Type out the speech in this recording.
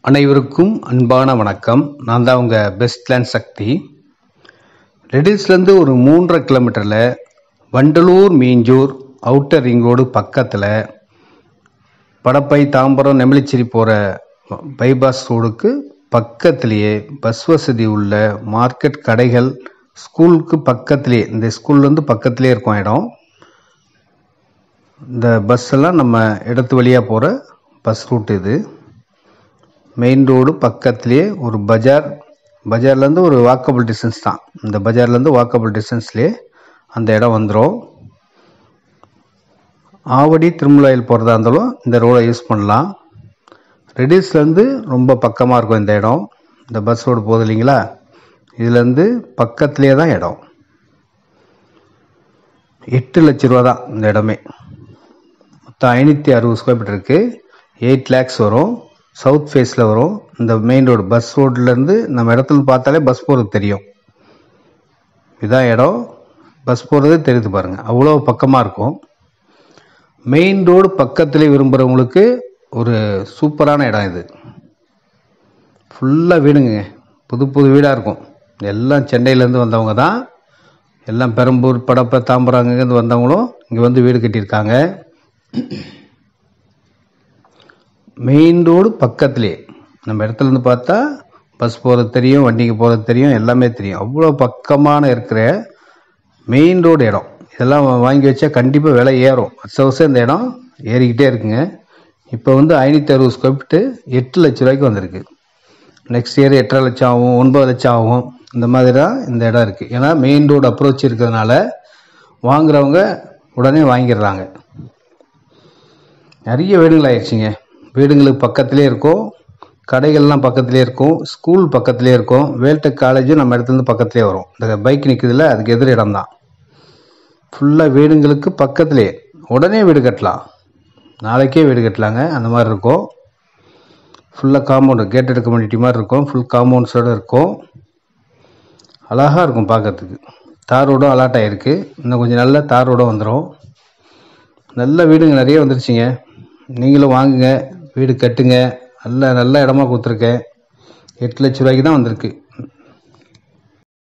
அனைவருக்கும் அன்பான வணக்கம் நான் தான் உங்கள் பெஸ்ட் லேண்ட் சக்தி ரெடில்ஸ்லேருந்து ஒரு மூன்றரை கிலோமீட்டரில் Vandalur Minjur outer ring road பக்கத்தில் படப்பை தாம்பரம் நெமிலிச்சிரி போகிற பைபாஸ் ரோடுக்கு பக்கத்திலேயே பஸ் வசதி உள்ள மார்க்கெட் கடைகள் ஸ்கூலுக்கு பக்கத்திலேயே இந்த ஸ்கூல்லேருந்து பக்கத்திலே இருக்கும் இடம் இந்த பஸ் எல்லாம் நம்ம இடத்து வழியாக போகிற பஸ் ரூட் இது மெயின் ரோடு பக்கத்துலேயே ஒரு பஜார் பஜார்லேருந்து ஒரு வாக்கபிள் டிஸ்டன்ஸ் தான் இந்த பஜார்லேருந்து வாக்கபிள் டிஸ்டன்ஸ்லேயே அந்த இடம் வந்துடும் ஆவடி திருமலாயில் போகிறதா இருந்தாலும் இந்த ரோடை யூஸ் பண்ணலாம் ரெடிஸ்லேருந்து ரொம்ப பக்கமாக இருக்கும் இந்த இடம் இந்த பஸ் ரோடு போகுது இல்லைங்களா இதுலேருந்து பக்கத்துலேயே தான் இடம் எட்டு லட்ச ரூபா தான் இந்த இடமே மொத்தம் ஐநூற்றி அறுபது ஸ்கொயர் ஃபீட் இருக்குது எயிட் லேக்ஸ் வரும் சவுத் ஃபேஸில் வரும் இந்த மெயின் ரோடு பஸ் ரோட்லேருந்து நம்ம இடத்துல பார்த்தாலே பஸ் போகிறது தெரியும் இதான் இடம் பஸ் போகிறது தெரியுது பாருங்கள் அவ்வளோ பக்கமாக இருக்கும் மெயின் ரோடு பக்கத்துலேயே விரும்புகிறவங்களுக்கு ஒரு சூப்பரான இடம் இது ஃபுல்லாக வீடுங்க புது புது வீடாக இருக்கும் எல்லாம் சென்னையிலேருந்து வந்தவங்க தான் எல்லாம் பெரம்பூர் படப்பை தாம்பரம் அங்கேருந்து வந்தவங்களும் இங்கே வந்து வீடு கட்டியிருக்காங்க மெயின் ரோடு பக்கத்துலேயே நம்ம இடத்துல இருந்து பார்த்தா பஸ் போகிறது தெரியும் வண்டிக்கு போகிறது தெரியும் எல்லாமே தெரியும் அவ்வளோ பக்கமான இருக்கிற மெயின் ரோடு இடம் இதெல்லாம் வாங்கி வச்சா கண்டிப்பாக விலை ஏறும் வருஷம் வருஷம் இந்த இடம் ஏறிக்கிட்டே இருக்குங்க இப்போ வந்து ஐநூற்றி அறுபது ஸ்கொயர் ஃபீட்டு எட்டு லட்ச ரூபாய்க்கு வந்திருக்கு நெக்ஸ்ட் இயர் எட்டரை லட்சம் ஆகும் ஒன்பது லட்சம் ஆகும் இந்த மாதிரி தான் இந்த இடம் இருக்குது ஏன்னா மெயின் ரோடு அப்ரோச் இருக்கிறதுனால வாங்குறவங்க உடனே வாங்கிடுறாங்க நிறைய வீடுகள் ஆயிடுச்சுங்க வீடுங்களுக்கு பக்கத்துலேயே இருக்கும் கடைகள்லாம் பக்கத்துலேயே இருக்கும் ஸ்கூல் பக்கத்துலேயே இருக்கும் வேல்டெக் காலேஜும் நம்ம இடத்துலேருந்து பக்கத்துலேயே வரும் இந்த பைக் நிற்குதுல அதுக்கு எதிர் இடம் தான் ஃபுல்லாக வீடுங்களுக்கு பக்கத்துலேயே உடனே வீடு கட்டலாம் நாளைக்கே வீடு கட்டலாங்க அந்த மாதிரி இருக்கும் ஃபுல்லாக காம்பவுண்டு கேட்டட் கம்யூனிட்டி மாதிரி இருக்கும் ஃபுல் காம்பவுண்ட்ஸோடு இருக்கும் அழகாக இருக்கும் பார்க்கறதுக்கு தார் ரோடும் அலாட் ஆகிருக்கு இன்னும் கொஞ்சம் நல்ல தார் ரோடும் வந்துடும் நல்ல வீடுங்க நிறைய வந்துருச்சுங்க நீங்களும் வாங்குங்க வீடு கட்டுங்க நல்ல நல்ல இடமா கொடுத்துருக்கேன் எட்டு லட்ச ரூபாய்க்கு தான் வந்திருக்கு